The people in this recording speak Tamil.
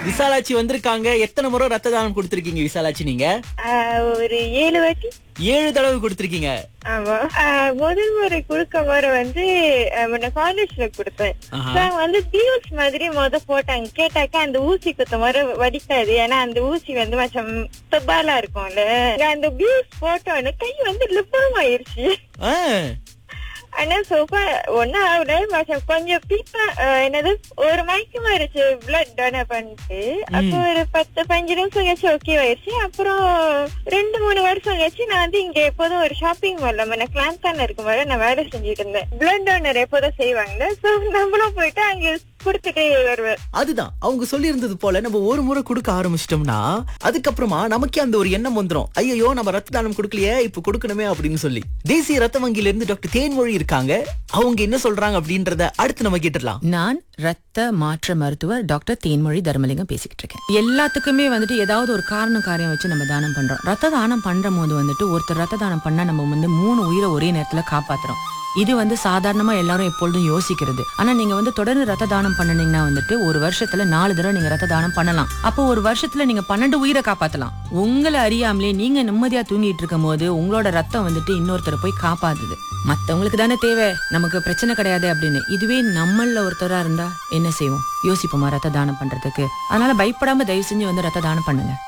விசாலாட்சி வந்திருக்காங்க எத்தனை முறை ரத்த தானம் கொடுத்திருக்கீங்க விசாலாட்சி நீங்க ஆஹ் ஒரு ஏழு வாட்டி ஏழு தடவை கொடுத்திருக்கீங்க ஆமா ஆஹ் முதல் முறை கொடுக்க முறை வந்து ஆஹ் நான் காலேஜ்ல கொடுத்தேன் ஆஹா. So, வந்து பியூஸ் மாதிரி முத போட்டாங்க கேட்டாக்கா அந்த ஊசி குத்த முறை வடிக்காது ஏன்னா அந்த ஊசி வந்து மச்சம் செப்பாலா இருக்கும்ல அந்த பியூஸ் போட்டோன்னு கை வந்து லிப்பம் ஆயிருச்சு ஆ, ஆனா சோஃபா ஒன்னும் ஆகல மச்சம் கொஞ்சம் பீப்பா ஆஹ் என்னது ஒரு மயக்கமா இருந்துச்சு பிளட் டொனேட் பண்ணிட்டு அப்போ ஒரு பத்து பதினஞ்சு நிமிஷம் கழிச்சு ஓகே ஆயிருச்சு அப்புறம் ரெண்டு மூணு வருஷம் கழிச்சு நான் வந்து இங்க எப்போதும் ஒரு ஷாப்பிங் மால்ல நான் கிளான்கான இருக்கும் போது நான் வேலை செஞ்சுட்டு இருந்தேன் பிளட் டொனர் எப்போதும் செய்வாங்கல்ல சோ நம்மளும் போயிட்டு அங்க கொடுத்துட்டே வருவேன் அதுதான் அவங்க சொல்லி இருந்தது போல நம்ம ஒரு முறை கொடுக்க ஆரம்பிச்சிட்டோம்னா அதுக்கப்புறமா நமக்கே அந்த ஒரு எண்ணம் வந்துரும் ஐயோ நம்ம ரத்த தானம் கொடுக்கலையே இப்ப கொடுக்கணுமே அப்படின்னு சொல்லி தேசிய ரத்த வங்கியில இருந்து டாக்டர் தேன்மொழி இருக்காங்க அவங்க என்ன சொல்றாங்க அப்படின்றத அடுத்து நம்ம கேட்டுடலாம் நான் ரத்த மாற்ற மருத்துவர் டாக்டர் தேன்மொழி தர்மலிங்கம் பேசிக்கிட்டு இருக்கேன் எல்லாத்துக்குமே வந்துட்டு ஏதாவது ஒரு காரணம் காரியம் வச்சு நம்ம தானம் பண்றோம் ரத்த தானம் பண்ற போது வந்துட்டு ஒருத்தர் ரத்த தானம் பண்ணா நம்ம வந்து மூணு உயிரை ஒரே நேரத்துல காப்பாத்துறோம் இது வந்து சாதாரணமா எல்லாரும் எப்பொழுதும் யோசிக்கிறது ஆனா நீங்க வந்து தொடர்ந்து ரத்த தானம் பண்ணுனீங்கன்னா வந்துட்டு ஒரு வருஷத்துல நாலு தடவை நீங்க ரத்த தானம் பண்ணலாம் அப்போ ஒரு வருஷத்துல நீங்க பன்னெண்டு உயிரை காப்பாத்தலாம் உங்களை அறியாமலே நீங்க நிம்மதியா தூங்கிட்டு இருக்கும் போது உங்களோட ரத்தம் வந்துட்டு இன்னொருத்தரை போய் காப்பாத்துது மத்தவங்களுக்கு தானே தேவை நமக்கு பிரச்சனை கிடையாது அப்படின்னு இதுவே நம்மள ஒருத்தரா இருந்தா என்ன செய்வோம் யோசிப்போமா ரத்த தானம் பண்றதுக்கு அதனால பயப்படாம தயவு செஞ்சு வந்து ரத்த தானம் பண்ணுங்க